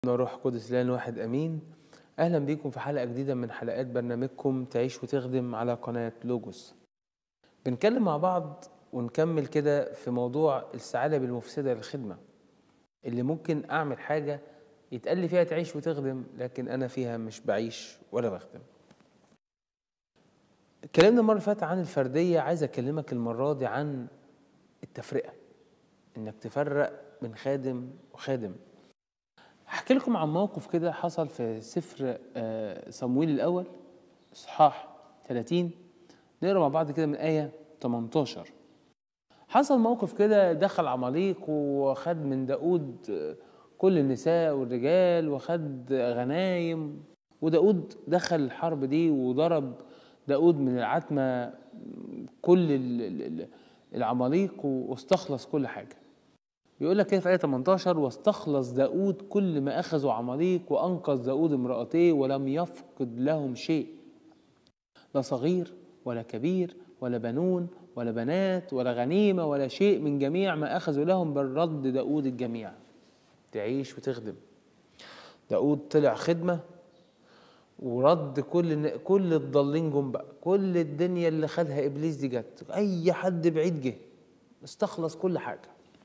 روح قدس لان واحد امين اهلا بيكم في حلقه جديده من حلقات برنامجكم تعيش وتخدم على قناه لوجوس بنتكلم مع بعض ونكمل كده في موضوع الثعالب المفسده للخدمه اللي ممكن اعمل حاجه يتقال لي فيها تعيش وتخدم لكن انا فيها مش بعيش ولا بخدم اتكلمنا المره اللي فاتت عن الفرديه عايز اكلمك المره دي عن التفرقه انك تفرق بين خادم وخادم هحكي لكم عن موقف كده حصل في سفر آه، صمويل الأول إصحاح 30 نقرا مع بعض كده من آية 18 حصل موقف كده دخل عماليق وخد من داود آه، كل النساء والرجال وخد غنايم وداود دخل الحرب دي وضرب داود من العتمة كل ال- ال- ال- العماليق واستخلص كل حاجة يقول لك كده في آية 18 واستخلص داود كل ما أخذوا عماليق وأنقذ داود امرأتيه ولم يفقد لهم شيء لا صغير ولا كبير ولا بنون ولا بنات ولا غنيمة ولا شيء من جميع ما أخذوا لهم بل رد داود الجميع تعيش وتخدم داود طلع خدمة ورد كل الن- كل الضالين جم بقى كل الدنيا اللي خدها إبليس دي جت أي حد بعيد جه استخلص كل حاجة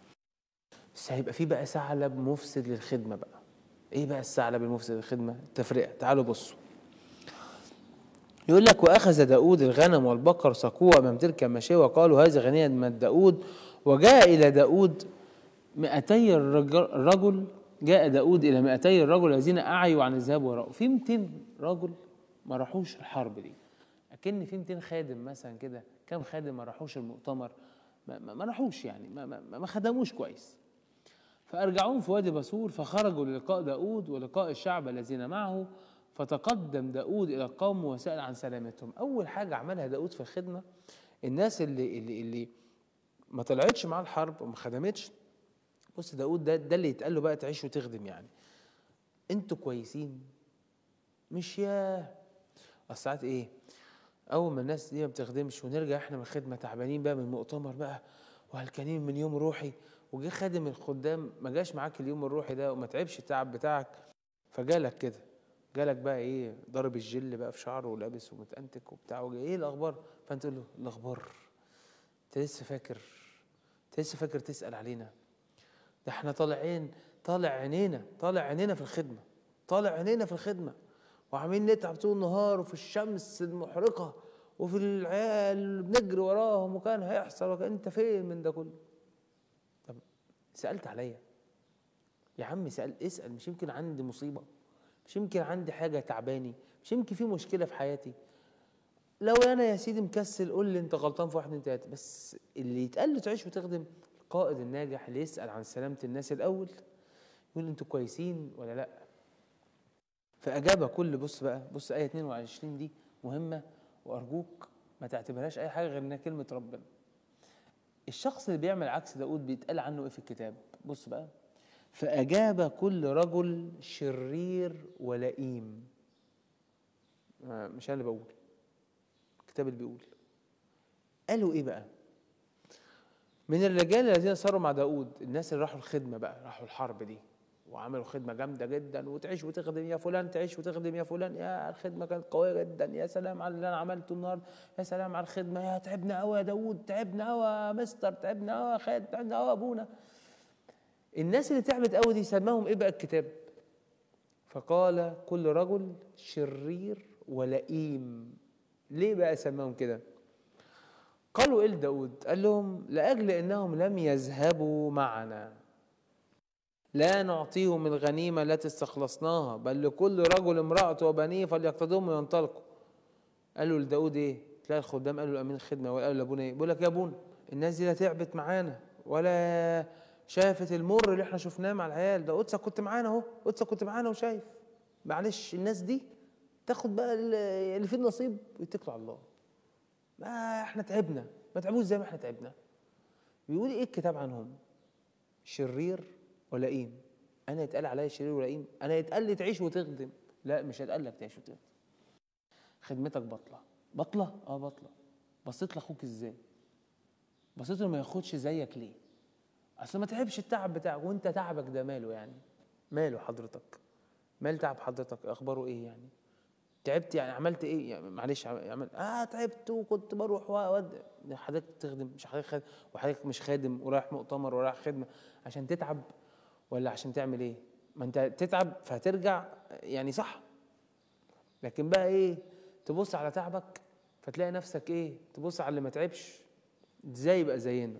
بس هيبقى في بقى ثعلب مفسد للخدمه بقى ايه بقى الثعلب المفسد للخدمه التفرقه تعالوا بصوا يقول لك واخذ داود الغنم والبقر سقوه امام تلك الماشيه وقالوا هذه غنيمه من داود وجاء الى داود مئتي الرجل, الرجل جاء داود الى مئتي الرجل الذين اعيوا عن الذهاب وراءه في 200 رجل ما راحوش الحرب دي اكن في 200 خادم مثلا كده كام خادم ما راحوش المؤتمر ما, ما, ما راحوش يعني ما, ما, ما خدموش كويس فأرجعوهم في وادي بصور فخرجوا للقاء داود ولقاء الشعب الذين معه فتقدم داود إلى القوم وسأل عن سلامتهم أول حاجة عملها داود في الخدمة الناس اللي اللي اللي ما طلعتش مع الحرب وما خدمتش بص داود ده ده اللي يتقال له بقى تعيش وتخدم يعني انتوا كويسين مش يا اصل ساعات ايه اول ما الناس دي ما بتخدمش ونرجع احنا من الخدمه تعبانين بقى من المؤتمر بقى وهلكانين من يوم روحي وجه خادم الخدام ما جاش معاك اليوم الروحي ده وما تعبش التعب بتاعك فجالك كده جالك بقى ايه ضارب الجل بقى في شعره ولابس ومتأنتك وبتاع وجاي ايه الاخبار فانت تقول له الاخبار انت لسه فاكر انت لسه فاكر تسأل علينا ده احنا طالعين طالع عينينا طالع عينينا في الخدمة طالع عينينا في الخدمة وعاملين نتعب طول النهار وفي الشمس المحرقة وفي العيال اللي بنجري وراهم وكان هيحصل وكان انت فين من ده كله طب سألت عليا يا عم سأل اسأل مش يمكن عندي مصيبة مش يمكن عندي حاجة تعباني مش يمكن في مشكلة في حياتي لو انا يا سيدي مكسل قول لي انت غلطان في واحد اتنين تلاته بس اللي يتقال له تعيش وتخدم القائد الناجح اللي يسال عن سلامه الناس الاول يقول انتوا كويسين ولا لا فاجاب كل بص بقى بص ايه 22 دي مهمه وارجوك ما تعتبرهاش اي حاجه غير انها كلمه ربنا الشخص اللي بيعمل عكس داود بيتقال عنه ايه في الكتاب بص بقى فاجاب كل رجل شرير ولئيم آه، مش انا اللي بقول الكتاب اللي بيقول قالوا ايه بقى من الرجال الذين صاروا مع داود الناس اللي راحوا الخدمة بقى راحوا الحرب دي وعملوا خدمة جامدة جدا وتعيش وتخدم يا فلان تعيش وتخدم يا فلان يا الخدمة كانت قوية جدا يا سلام على اللي أنا عملته النهاردة يا سلام على الخدمة يا تعبنا قوي يا داود تعبنا قوي يا مستر تعبنا قوي يا خالد تعبنا قوي يا أبونا الناس اللي تعبت قوي دي سماهم إيه بقى الكتاب فقال كل رجل شرير ولئيم ليه بقى سماهم كده قالوا ايه لداود قال لهم لاجل انهم لم يذهبوا معنا لا نعطيهم الغنيمه التي استخلصناها بل لكل رجل امراته وبنيه فليقتدهم وينطلقوا قالوا لداود ايه تلاقي الخدام قالوا لامين الخدمه وقالوا لابونا ايه بيقول لك يا ابونا الناس دي لا تعبت معانا ولا شافت المر اللي احنا شفناه مع العيال ده قدسك كنت معانا اهو قدسك كنت معانا وشايف معلش الناس دي تاخد بقى اللي فيه النصيب ويتكلوا على الله ما احنا تعبنا ما تعبوش زي ما احنا تعبنا بيقول ايه الكتاب عنهم شرير ولئيم انا يتقال عليا شرير ولئيم انا يتقال لي تعيش وتخدم لا مش هيتقال لك تعيش وتخدم خدمتك بطله بطله اه بطله بصيت لاخوك ازاي بصيت له ما ياخدش زيك ليه اصل ما تعبش التعب بتاعك وانت تعبك ده ماله يعني ماله حضرتك مال تعب حضرتك اخباره ايه يعني تعبت يعني عملت ايه يعني معلش عملت اه تعبت وكنت بروح واود حضرتك تخدم مش حضرتك خادم وحضرتك مش خادم ورايح مؤتمر ورايح خدمه عشان تتعب ولا عشان تعمل ايه ما انت تتعب فهترجع يعني صح لكن بقى ايه تبص على تعبك فتلاقي نفسك ايه تبص على اللي ما تعبش ازاي يبقى زينا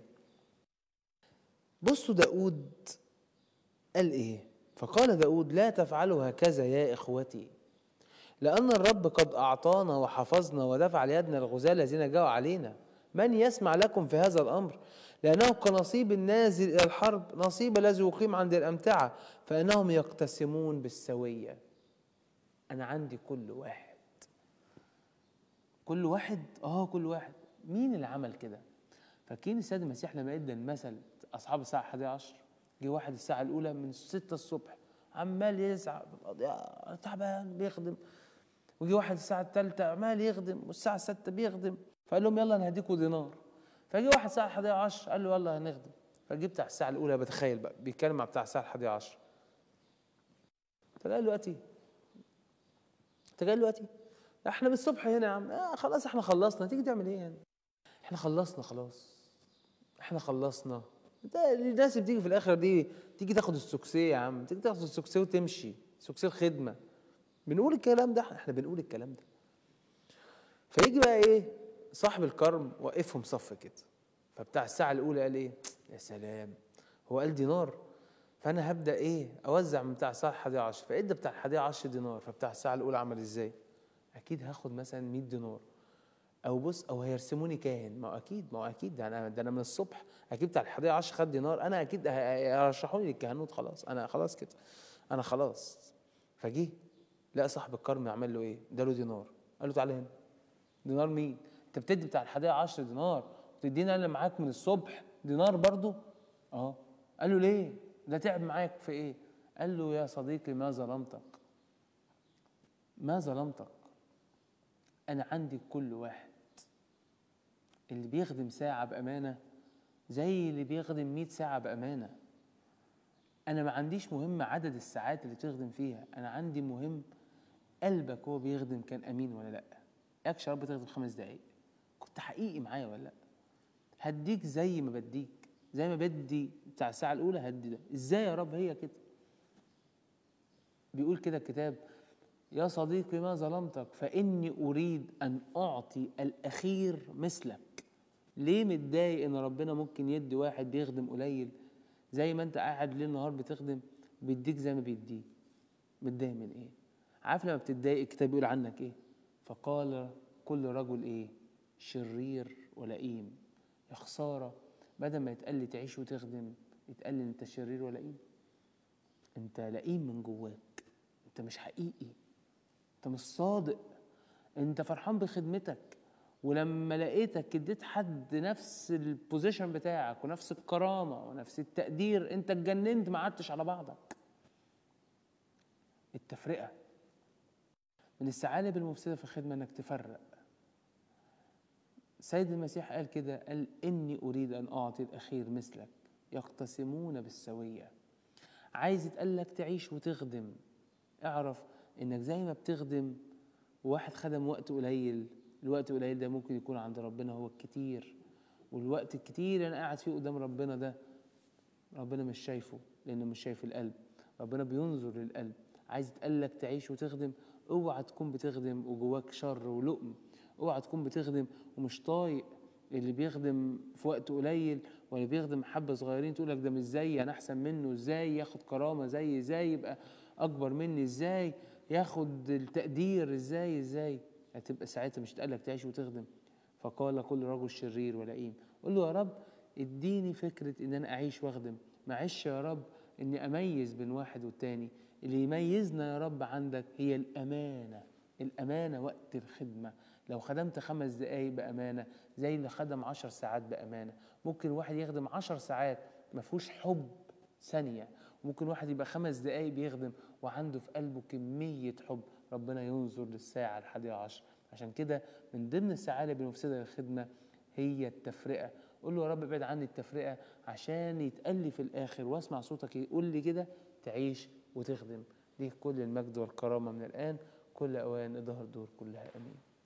بصوا داود قال ايه فقال داود لا تفعلوا هكذا يا اخوتي لأن الرب قد أعطانا وحفظنا ودفع ليدنا الغزاة الذين جاءوا علينا من يسمع لكم في هذا الأمر لأنه كنصيب النازل إلى الحرب نصيب الذي يقيم عند الأمتعة فإنهم يقتسمون بالسوية أنا عندي كل واحد كل واحد آه كل واحد مين اللي عمل كده فاكرين السيد المسيح لما ادى المثل أصحاب الساعة 11 جه واحد الساعة الأولى من 6 الصبح عمال يسعى تعبان بيخدم وجي واحد الساعة الثالثة عمال يخدم والساعة الستة بيخدم فقال لهم يلا أنا هديكوا دينار فجي واحد الساعة 11 قال له يلا هنخدم فجي بتاع الساعة الأولى بتخيل بقى بيتكلم مع بتاع الساعة 11 فقال له دلوقتي انت جاي دلوقتي احنا من الصبح هنا يا عم آه خلاص احنا خلصنا تيجي تعمل ايه يعني احنا خلصنا خلاص احنا خلصنا الناس اللي بتيجي في الاخر دي تيجي تاخد السوكسيه يا عم تيجي تاخد السوكسيه وتمشي سوكسيه الخدمه بنقول الكلام ده احنا بنقول الكلام ده فيجي بقى ايه صاحب الكرم وقفهم صف كده فبتاع الساعه الاولى قال ايه يا سلام هو قال دينار فانا هبدا ايه اوزع من بتاع الساعه 11 فادى بتاع 11 دينار فبتاع الساعه الاولى عمل ازاي اكيد هاخد مثلا 100 دينار او بص او هيرسموني كاهن ما هو اكيد ما هو اكيد ده انا ده انا من الصبح اكيد بتاع الحادية عشر خد دينار انا اكيد هيرشحوني للكهنوت خلاص انا خلاص كده انا خلاص فجه لقى صاحب الكرم عمل له ايه؟ اداله دينار قال له تعالى هنا دينار مين؟ انت بتدي بتاع الحادية عشر دينار وتديني انا اللي معاك من الصبح دينار برضه؟ اه قال له ليه؟ ده تعب معاك في ايه؟ قال له يا صديقي ما ظلمتك ما ظلمتك انا عندي كل واحد اللي بيخدم ساعة بأمانة زي اللي بيخدم 100 ساعة بأمانة أنا ما عنديش مهم عدد الساعات اللي بتخدم فيها أنا عندي مهم قلبك هو بيخدم كان أمين ولا لأ ياكش يا رب تخدم خمس دقايق كنت حقيقي معايا ولا لأ هديك زي ما بديك زي ما بدي بتاع الساعة الأولى هدي ده إزاي يا رب هي كده بيقول كده الكتاب يا صديقي ما ظلمتك فإني أريد أن أعطي الأخير مثلك ليه متضايق إن ربنا ممكن يدي واحد بيخدم قليل زي ما أنت قاعد ليل نهار بتخدم بيديك زي ما بيديه متضايق من إيه؟ عارف لما بتتضايق الكتاب بيقول عنك إيه؟ فقال كل رجل إيه؟ شرير ولئيم يا خسارة بدل ما يتقال لي تعيش وتخدم يتقال لي أنت شرير ولئيم أنت لئيم من جواك أنت مش حقيقي انت مش صادق انت فرحان بخدمتك ولما لقيتك اديت حد نفس البوزيشن بتاعك ونفس الكرامه ونفس التقدير انت اتجننت ما قعدتش على بعضك التفرقه من الثعالب المفسده في الخدمه انك تفرق سيد المسيح قال كده قال اني اريد ان اعطي الاخير مثلك يقتسمون بالسويه عايز يتقال لك تعيش وتخدم اعرف انك زي ما بتخدم وواحد خدم وقت قليل الوقت القليل ده ممكن يكون عند ربنا هو الكتير والوقت الكتير اللي انا قاعد فيه قدام ربنا ده ربنا مش شايفه لانه مش شايف القلب ربنا بينظر للقلب عايز يتقلك تعيش وتخدم اوعى تكون بتخدم وجواك شر ولؤم اوعى تكون بتخدم ومش طايق اللي بيخدم في وقت قليل ولا بيخدم حبه صغيرين تقول لك ده مش زيي انا احسن منه ازاي ياخد كرامه زي ازاي يبقى اكبر مني ازاي ياخد التقدير ازاي ازاي هتبقى ساعتها مش تقلك تعيش وتخدم فقال كل رجل شرير ولئيم قول له يا رب اديني فكرة ان انا اعيش واخدم معيش يا رب اني اميز بين واحد والتاني اللي يميزنا يا رب عندك هي الامانة الامانة وقت الخدمة لو خدمت خمس دقايق بامانة زي اللي خدم عشر ساعات بامانة ممكن واحد يخدم عشر ساعات ما فيهوش حب ثانية ممكن واحد يبقى خمس دقايق بيخدم وعنده في قلبه كمية حب ربنا ينظر للساعة الحادية عشر عشان كده من ضمن الثعالب المفسدة للخدمة هي التفرقة قول له يا رب ابعد عني التفرقة عشان يتقال لي في الآخر واسمع صوتك يقول لي كده تعيش وتخدم ليه كل المجد والكرامة من الآن كل أوان ظهر دور كلها أمين